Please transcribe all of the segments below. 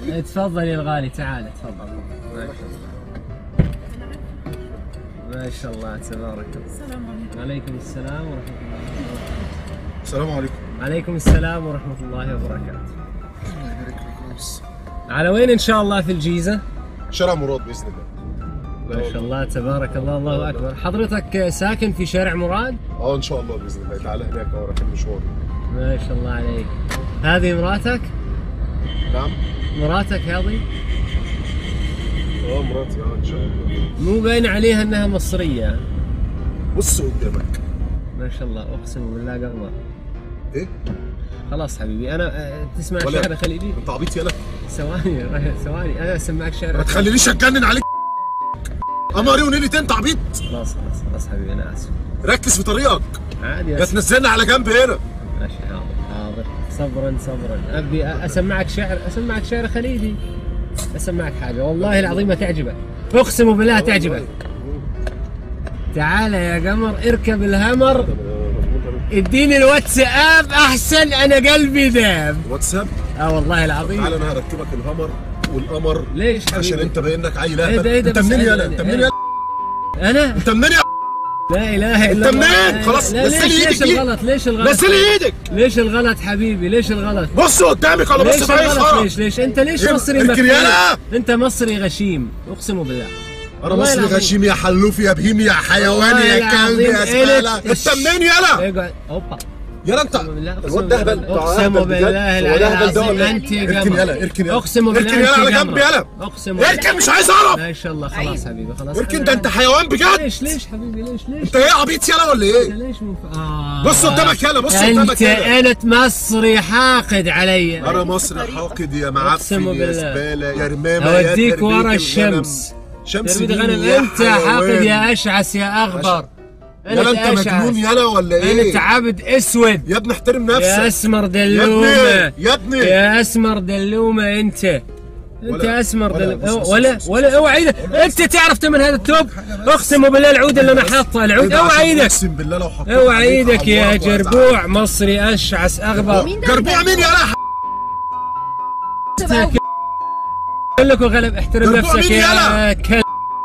حبيبي تفضل يا الغالي تعال تفضل ما شاء الله ما شاء الله تبارك الله عليكم السلام ورحمة الله وبركاته السلام عليكم عليكم السلام ورحمة الله وبركاته الله يبارك فيك كويس على وين إن شاء الله في الجيزة؟ شارع مراد باذن الله ما شاء الله تبارك الله الله أكبر حضرتك ساكن في شارع مراد؟ اه ان شاء الله باذن الله تعالى هناك اه رايحين مشوار ما شاء الله عليك هذه مراتك؟ نعم مراتك هذه؟ اه مراتي اه ان شاء الله مو باين عليها انها مصرية بص قدامك ما شاء الله اقسم بالله قمر ايه خلاص حبيبي انا أه، تسمع ولا- شعر خليجي انت عبيط يالا ثواني ثواني انا اسمعك ما شعر تخلينيش اتجنن عليك قمري ونيلي انت عبيط خلاص خلاص خلاص حبيبي انا اسف ركز في طريقك عادي لا أسف. تنزلنا على جنب هنا ماشي حاضر حاضر صبرا صبرا ابي اسمعك شعر اسمعك شعر خليجي اسمعك حاجه والله العظيم تعجبك اقسم بالله تعجبك تعال يا قمر اركب الهمر اديني الواتساب احسن انا قلبي داب واتساب اه والله العظيم تعالى انا هركبك الهمر والقمر ليش عشان حبيبي انت باين لك عيل ايه ده- ايه ده انت بس منين ايه يالا ده- انت ايه منين ده؟ يالا انا انت منين يا لا اله الا انت الله منين؟ خلاص، لا نزلي ليش ايدك ليش دي. الغلط ليش الغلط نزلي ايدك ليش الغلط حبيبي ليش الغلط بص قدامك ولا بص ليش في اي الغلط خرا ليش ليش انت ليش اركن- مصري اركن مكتوب؟ يالا. انت مصري غشيم اقسم بالله انا والله مصري العظيم. غشيم يا حلوف يا بهيم يا حيوان والله يا كلب يا العظيم زباله قلت- انت منين يالا اقعد اوبا يالا انت اقسم بالله الواد ده هبل اقسم بالله هو ده هبل ده العظيم ولا انت إيه؟ اركن قمر. يالا اركن يالا اقسم بالله اركن يالا أنت على جنب قمر. يالا اقسم بالله اركن مش عايز اعرف ما شاء الله خلاص حبيبي خلاص اركن ده انت حيوان بجد ليش ليش حبيبي ليش ليش انت ايه عبيط يالا ولا انت ايه ليش مو آه. بص قدامك يلا بص قدامك انت يلا انت مصري حاقد علي انا مصري حاقد يا معفن أقسم يا بالله. زباله يا رمامه يا اوديك تربية ورا الغنم. الشمس شمس تربية مين غنم يا انت حاقد حيوان؟ يا اشعث يا اغبر يلا انت مجنون يلا ولا انت ايه عبد اسود يا ابني احترم يا نفسك اسمر يا دلومه ابني يا ابني يا اسمر دلومه انت انت ولا- اسمر ولا- دلومه بص- بص- ولا بص- ولا اوعى ايدك انت تعرف ثمن هذا التوب اقسم بالله العود اللي انا حاطه العود إيه ده اوعى عشان ايدك اقسم بالله لو حطيت اوعى عليك ايدك يا هعورك وهزعلك. جربوع مصري اشعث اغبر جربوع مين يلا اقول لك وغلب احترم جربوع نفسك مين يا يلا؟ كلب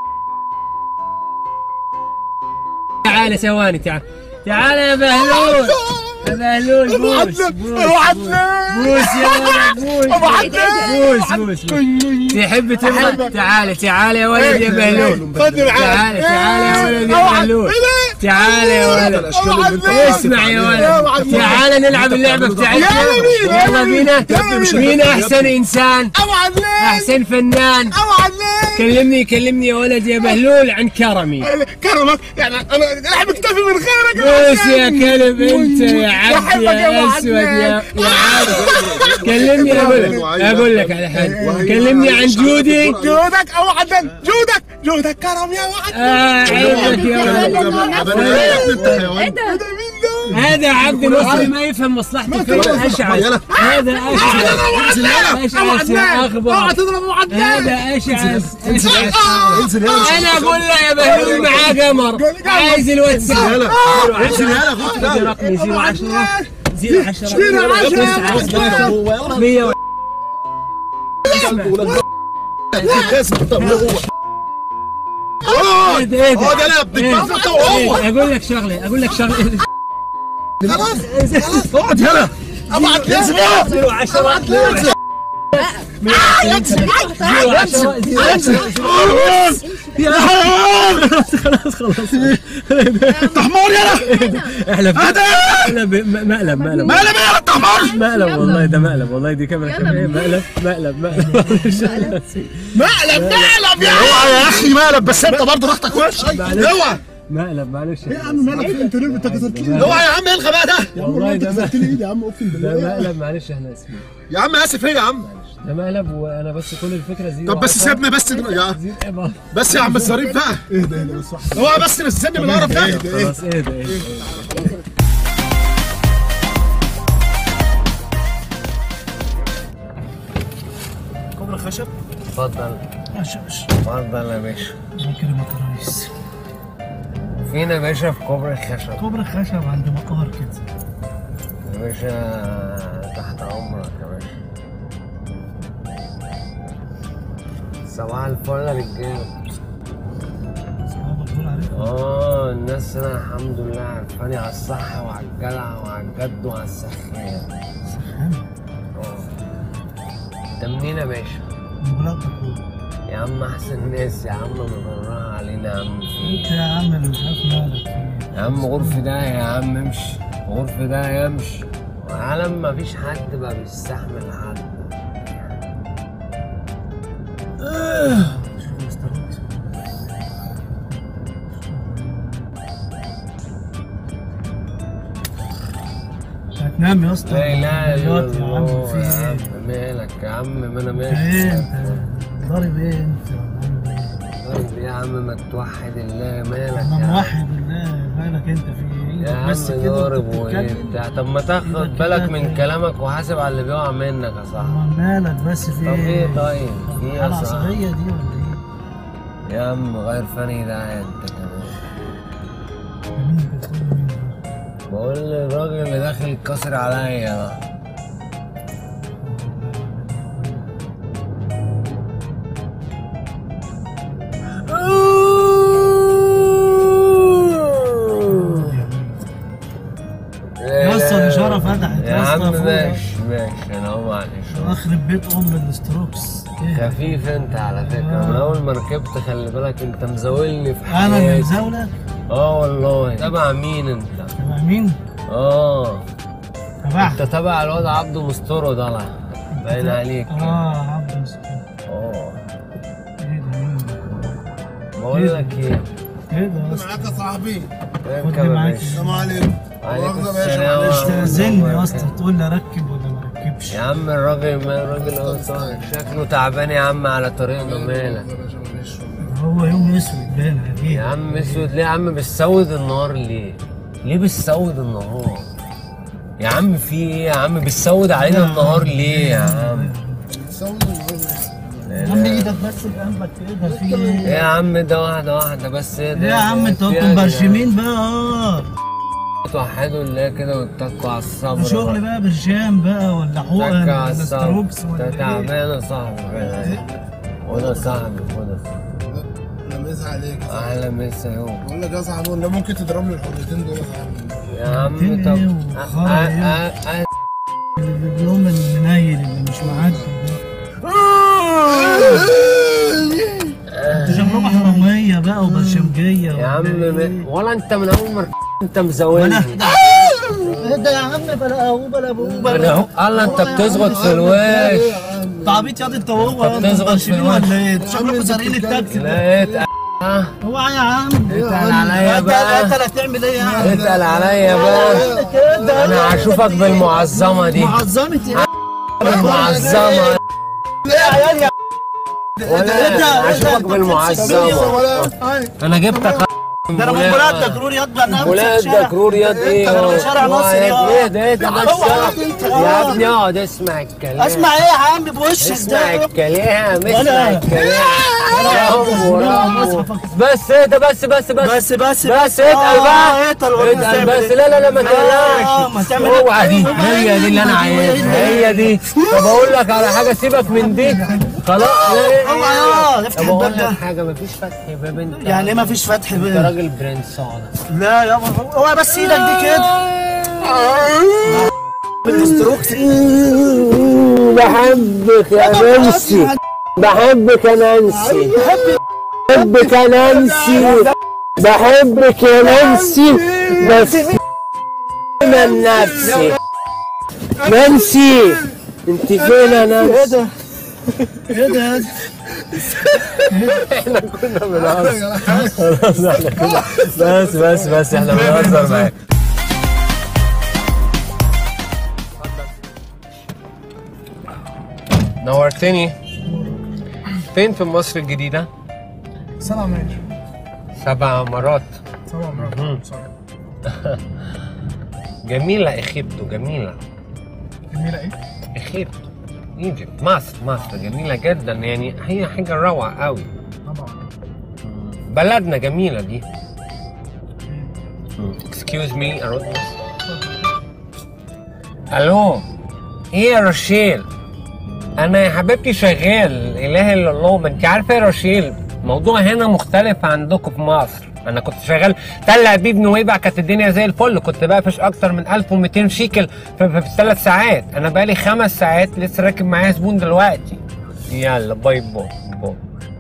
تعال ثواني تعال تعال يا بهلول يا بهلول بوس بوس بوس يا ولد بوس بوس بوس بوس تحب تبغى تعال تعال يا ولد يا بهلول خدني معاك. تعال تعال يا ولد يا بهلول تعال يا ولد الاشكال اللي انت اسمع يا ولد تعال نلعب اللعبة بتاعتنا يلا بينا مين احسن انسان احسن فنان كلمني كلمني يا ولد يا بهلول عن كرمي كرمك يعني انا انا مكتفي من خيرك بوس يا كلب انت يا عبد يا اسود يا يا عبد كلمني اقول لك اقول لك على حاجه كلمني عن جودي جودك او عدل جودك جودك كرم يا وعد آه عيبك يا ولد هذا عبد مصري ما يفهم مصلحته في اشعث هذا اشعث اشعث يا اخبر هذا اشعث اشعث انزل يلا انا اقول له يا بهلول معاه قمر عايز الواتساب يلا انزل يلا فوت خذ يلا رقمي 010 010 يلا 100 و- لازم انت وهو ايه ده ايه ده اقعد يلا يا ابن إيه؟ الكلب انت وهو إيه؟ اقول لك شغله اقول لك شغله خلاص اقعد يلا ابعد انزل يلا 010 يا حيوان خلاص خلاص انت حمار يلا احلف هذا مقلب مقلب مقلب مقلب يا انت حمار مقلب والله ده مقلب والله دي كاميرا كاميرا مقلب مقلب مقلب مقلب مقلب يا اوعى يا اخي مقلب بس انت برضه ضغطك وحش اوعى مقلب معلش يا عم مالك في انت ليه انت كسرت لي اوعى يا عم ايه الغباء ده والله انت ده كسرت لي ايدي يا عم اقسم ده بالله مقلب معلش احنا اسفين يا عم اسف ايه يا عم ده مقلب وانا بس كل الفكره زيرو طب بس عشرة. سيبنا بس دل- يا زيرو إبعاد. بس يا عم الظريف بقى اهدى اهدى بس واحده اوعى بس نستنى من القرف ده خلاص اهدى اهدى كوبرا خشب تفضل ماشي ماشي تفضل يا باشا الله يكرمك يا ريس فينا يا باشا في كوبري الخشب كوبرا خشب عند مقهر كده يا باشا تحت امرك يا باشا صباح الفل يا رجاله اصحابك دول عارفهم اه الناس هنا الحمد لله عارفاني على الصحة وعلى الجدع وعلى الجد وعلى السخان سخان اه انت منين يا باشا؟ من بلاد بكون يا عم احسن ناس يا عم مبرها علينا يا عم في انت يا عم اللي مش عارف مالك فيه يا عم غرف ده يا عم امشي غرف ده يمشي وعالم ما فيش حد بقى بيستحمل حد شوف الاستروكس هتنام يا اسطى لا اله الا دلوقتي يا عم الله في يا ايه؟ عم مالك يا عم ما انا انت ماشي ايه انت ضارب ايه انت ولا عامل ايه؟ طيب يا عم ما توحد الله مالك انا يا عم موحد الله مالك انت في ايه؟ يا عم بس كده ضارب وانت وايه بتتكلم بتاع طب ما تاخد إيدك بالك كده من ت- كلامك وحاسب على اللي بيقع منك يا صاحبي أمال مالك بس في طب ايه طيب في ايه يا الحالة صاحبي العصبية دي ولا ايه؟ يا عم غير فني ده انت كمان مين بتقول مين ده؟ بقول للراجل اللي داخل يتكسر عليا بقى يا اسطى الاشاره فتحت يا يا اسطى عم فوق. ماشي ماشي انا هو معلش اخرب بيت ام الاستروكس ايه خفيف انت على فكره من اول ما ركبت خلي بالك انت مزاولني في انا اللي حياتي مزاولك اه والله تبع مين انت تبع مين؟ اه تبعك انت تبع الواد عبده مستورو ده لا. باين عليك كده. اه عبد مسكين اه ايه ده مين ده؟ بقول لك ايه ايه ده يا اسطى؟ معاك يا صاحبي اركب خدني يا معاك. باشا السلام عليكم عليكم مؤاخذة يا باشا السلام معلش استاذني يا اسطى تقول لي اركب ولا ما اركبش يا عم الراجل ما الراجل اهو صاحي. شكله تعبان يا عم على طريقنا مالك يا باشا معلش هو يوم اسود باين عليه يا عم اسود ليه يا عم بتسود النهار ليه؟ ليه بتسود النهار؟ يا عم في ايه يا عم بتسود علينا النهار ليه يا عم؟ تسوي النهارده يا عم ايدك بس جنبك كده في ايه ايه؟ يا عم ده واحدة واحدة بس ايه ده؟ ايه يا عم انتوا في انتوا يا جدعان؟ مبرشمين بقى اه توحدوا الله كده واتقوا على الصبر ده شغل بقى برشام بقى ولا حقن اتقوا على ولا الصبر ستروكس ولا انت ايه؟ تعبان يا صاحبي خد يا صاحبي خد يا صاحبي انا مسا عليك يا صاحبي. اهلا مسا اهو بقول لك يا صاحبي والله ممكن تضربني الحريتين دول يا صاحبي يا عم ايه طب وخرا أ- ايه؟ أ- أ- اليوم المنيل اللي مش معدي ده انتوا شكلكم حرامية بقى وبرشمجية يا عم ولا م- ايه؟ ولا انت من اول ما انت مزولني ايه ده يا عم بلا اهو بلا ابو انا اهو الله انت بتزغط في الوش انت عبيط ياض انت وهو طب انتوا تزغط في مبرشمين الوش. ولا ايه؟ انتوا شكلكم سارقين التاكسي ده لقيت اه اوعى يا عم اتقل عليا انت بقى انت اللي هتعمل ايه يعني؟ اتقل عليا بقى كده انا هشوفك بالمعظمه دي معظمة ايه؟ بالمعظمه يا عيال يا ولا هشوفك بالمعظمه ولا انا جبتك ده انا من بلاد دكرور ياض بقى انا ولاد دكرور يد ايه أنا من شارع ناصر يا- ايه ده ايه ده بس هو انت. يا ابني اقعد اسمع الكلام اسمع ايه يا عم بوشك اسمع ده الكلام اسمع ولا- الكلام ولا- رامبو ولا- رامبو بس ايه ده بس بس بس بس بس بس اتقل بقى اتقل والله اتقل تعمل بس ايه؟ لا لا لا ما آه، ما تقلقش تعمل اوعى ايه؟ دي هي دي اللي انا عايزها هي دي طب اقول لك على حاجه سيبك من دي خلاص اوعى يا افتح طب اقول الباب ده لك حاجه مفيش فتح باب انت يعني ايه مفيش فتح انت بقى راجل برنس اقعد لا يابا اوعى بس ايدك دي كده بالاستروكس بحبك يا نانسي بحبك يا نانسي بحبك يا نانسي بحبك يا نانسي بس انا نفسي نانسي انت فين يا نانسي ايه ده احنا كنا بنهزر خلاص احنا كنا بس بس بس احنا بنهزر معاك نورتني فين في مصر الجديدة؟ سبع ماشي سبع مرات سبع مرات جميلة إخيبتو جميلة جميلة ايه؟ إخيبتو ايجيبت مصر مصر جميلة جدا يعني هي حاجة روعة قوي طبعا بلدنا جميلة دي اكسكيوز مي ارد الو ايه يا رشيل انا يا حبيبتي شغال اله الا الله ما انت عارفه يا رشيل الموضوع هنا مختلف عندكم في مصر انا كنت شغال تل ابيب نويبع كانت الدنيا زي الفل كنت بقفش اكتر من 1200 شيكل في, في, في ثلاث ساعات انا بقالي خمس ساعات لسه راكب معايا زبون دلوقتي يلا باي باي باي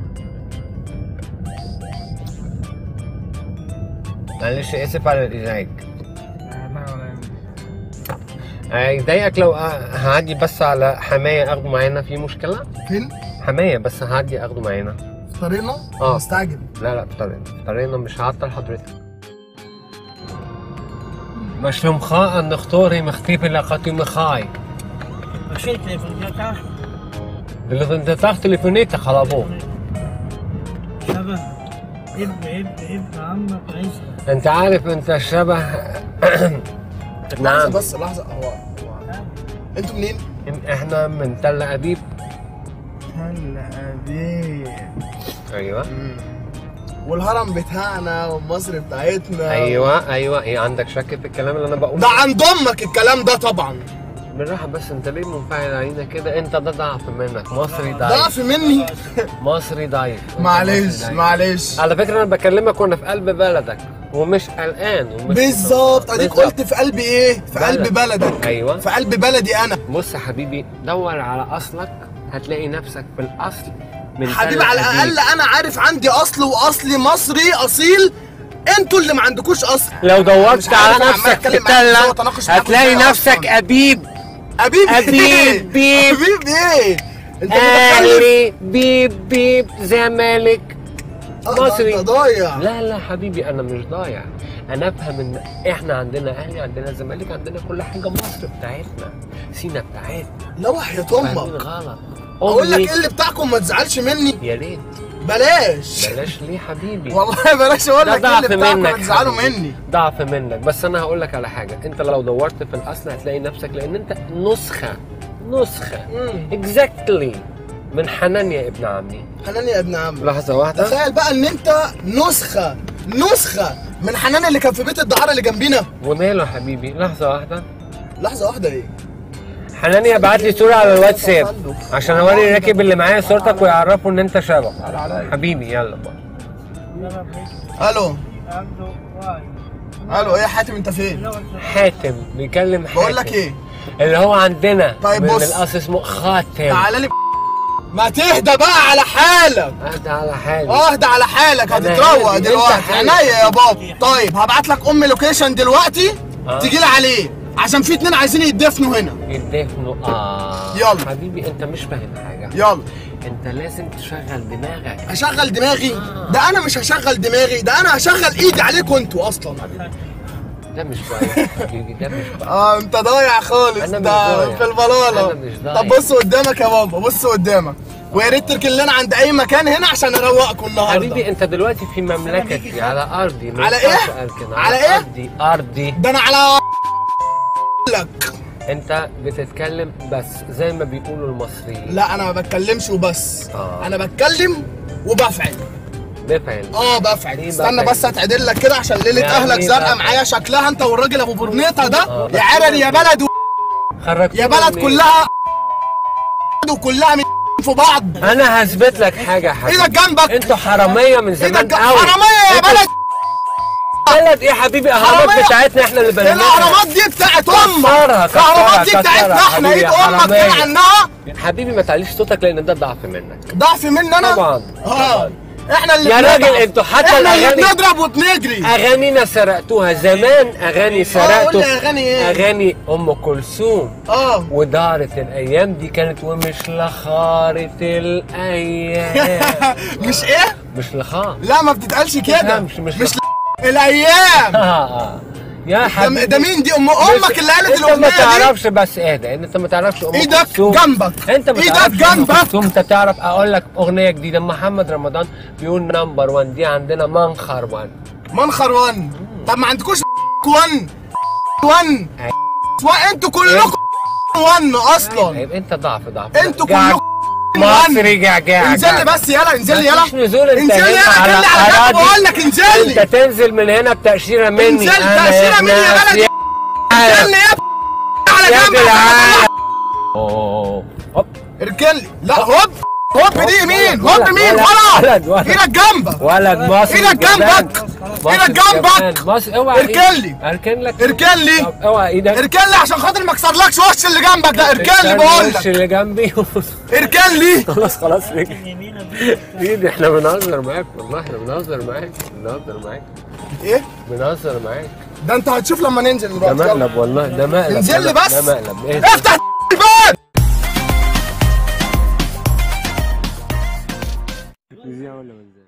معلش اسف على الازعاج هيضايقك لو هعدي بس على حماية اخده معانا في مشكلة؟ فين؟ حماية بس هعدي اخده معانا في طريقنا؟ آه. مستعجل لا لا في طريقنا في طريقنا مش هعطل حضرتك مش مخاء ان نختاري مختيف لقاتي مخاي Misschien telefoon gaat اللي انت تاخد تليفونيتك على ابوك شبه ابن ابن ابن عمك عيسى انت عارف انت شبه لحظة نعم بس لحظة هو هو انتوا منين؟ احنا من تل ابيب هلا ابيب ايوه والهرم بتاعنا ومصر بتاعتنا ايوه ايوه ايه عندك شك في الكلام اللي انا بقوله ده عند امك الكلام ده طبعا بالراحه بس انت ليه منفعل علينا كده انت ده ضعف منك مصري ضعف ضعيف مني مصري ضعيف انت معلش مصري ضعيف. معلش على فكره انا بكلمك وانا في قلب بلدك ومش قلقان ومش بالظبط اديك بالظبط. قلت في قلب ايه؟ في قلب بلد. بلدك ايوه في قلب بلدي انا بص يا حبيبي دور على اصلك هتلاقي نفسك في الاصل من حبيبي تل على أبيب. الاقل انا عارف عندي اصل واصلي مصري اصيل انتوا اللي ما عندكوش اصل لو مش دورت عارف على أنا عمال نفسك في أتكلم معاك إزاي تلة وأتناقش معاك هتلاقي إزاي نفسك أصلاً. أبيب ابيب أبيب، ايه؟ بيب. ابيب ايه؟ انت متخلف أهلي بيب بيب زمالك آه، ده مصري. انت ضايع لا لا حبيبي أنا مش ضايع أنا أفهم إن إحنا عندنا أهلي عندنا زمالك عندنا كل حاجة مصر بتاعتنا سينا بتاعتنا لا وحياة فاهمين امك غلط اقول لك أمي ايه اللي بتاعكم ما تزعلش مني يا ريت بلاش بلاش ليه حبيبي والله بلاش اقول ده لك ايه ضعف اللي بتاعكم ما منك تزعلوا حبيبي. مني ضعف منك بس انا هقول لك على حاجه انت لو دورت في الاصل هتلاقي نفسك لان انت نسخه نسخه مم. اكزاكتلي من حنان يا ابن عمي حنان يا ابن عم لحظه واحده تخيل بقى ان انت نسخه نسخه من حنان اللي كان في بيت الدعاره اللي جنبينا وماله يا حبيبي لحظه واحده لحظه واحده ايه حنان بعت لي صوره على الواتساب عشان اوري الراكب اللي معايا صورتك ويعرفوا ان انت شبه حبيبي يلا بقى يلا بيت الو عنده واحد الو ايه يا حاتم انت فين حاتم بيكلم حاتم بقول لك ايه اللي هو عندنا طيب من بص. الاصل اسمه خاتم تعالى لي ما تهدى بقى على حالك اهدى على حالي اهدى على حالك أنا هتتروق هادي، أنت دلوقتي حالك. عينيا يا بابا طيب هبعت لك ام لوكيشن دلوقتي آه. تجي لي عليه عشان في اتنين عايزين يتدفنوا هنا يدفنوا اه يلا. حبيبي انت مش فاهم حاجه يلا انت لازم تشغل دماغك هشغل دماغي ده انا مش هشغل دماغي ده انا هشغل ايدي عليكم انتوا اصلا ده مش ضايع حبيبي ده مش ضايع اه انت ضايع خالص أنا مش ده ضايع. في البلاله أنا مش ضايع. طب بص قدامك يا بابا بص قدامك ويا ريت تركن لنا عند اي مكان هنا عشان اروقكم النهارده حبيبي انت دلوقتي في مملكتي على ارضي ما على ينفعش إيه؟ أركن. على إيه؟ ارضي ارضي ده انا على لك انت بتتكلم بس زي ما بيقولوا المصريين لا انا ما بتكلمش وبس آه. انا بتكلم وبفعل بفعل اه بفعل إيه استنى بفعل؟ بس اتعدل لك كده عشان ليله يعني اهلك إيه زرقاء بفعل؟ معايا شكلها انت والراجل ابو برنيطه ده آه. يا عرل يا بلد و... خرجت يا بلد كلها وكلها من في بعض انا هثبت لك حاجه يا حبيبي ايدك جنبك انتوا حراميه من زمان ايدك قوي حراميه يا انتوا بلد بلد ايه يا حبيبي اهرامات حرامية. بتاعتنا احنا اللي بنيناها الاهرامات دي بتاعت امك كسرها، كسرها، الاهرامات دي كسرها، بتاعتنا احنا حبيبي ايد يا امك حرامية. كده عنها حبيبي ما تعليش صوتك لان ده ضعف منك ضعف مني انا طبعا اه طبعا. احنا اللي يا بنضعف. راجل انتوا حتى احنا اللي الأغاني- بنضرب وبنجري اغانينا سرقتوها زمان اغاني قول سرقتوا لي أغاني إيه؟ اغاني ام كلثوم اه ودارت الايام دي كانت ومش لخارت الايام مش ايه مش لخار لا ما بتتقالش كده تفهمش، مش مش ل- الايام يا ده, حبيبي ده مين دي ام امك اللي قالت انت ما الاغنيه دي تعرفش بس اهدى انت ما تعرفش ام ايدك كلثوم جنبك انت ما ايدك تعرفش ام جنبك كلثوم انت تعرف اقول لك اغنيه جديده محمد رمضان بيقول نمبر 1 دي عندنا منخر 1 منخر وان طب ما عندكوش وان وان أي- وان انتوا كلكم وان اصلا طيب انت ضعف ضعف انتوا جع- كلكم مصري جعجع انزل لي بس يلا انزل لي مفيش يلا نزول انت انزل لي هنا يلا على كلي على جنب أراضي. بقول لك انزل انت لي تنزل من هنا بتأشيرة مني انزل أنا تأشيرة مني يا ناس بلد. انزل لي يا على يا جنب جدعان اوه هوب اركن لي لا هوب هوب دي يمين هوب ولد، يمين ولد، ولد ولد، ولد. ايدك جنبك ولد مصر ايدك جنبك ايدك جنبك مصر اوعى اركن لي. اركن لك اركن لي طب اوعى ايدك اركن لي عشان خاطر ما اكسرلكش وش اللي جنبك ده اركن لي بقول الوش لك اللي جنبي اركن لي خلاص خلاص ايدي احنا بنهزر معاك والله احنا بنهزر معاك بنهزر معاك ايه بنهزر معاك ده انت هتشوف لما ننزل ده دلوقتي يلا. مقلب والله ده مقلب انزل لي ده بس. مقلب ايه افتح الباب نذيع ولا ما نذيعش؟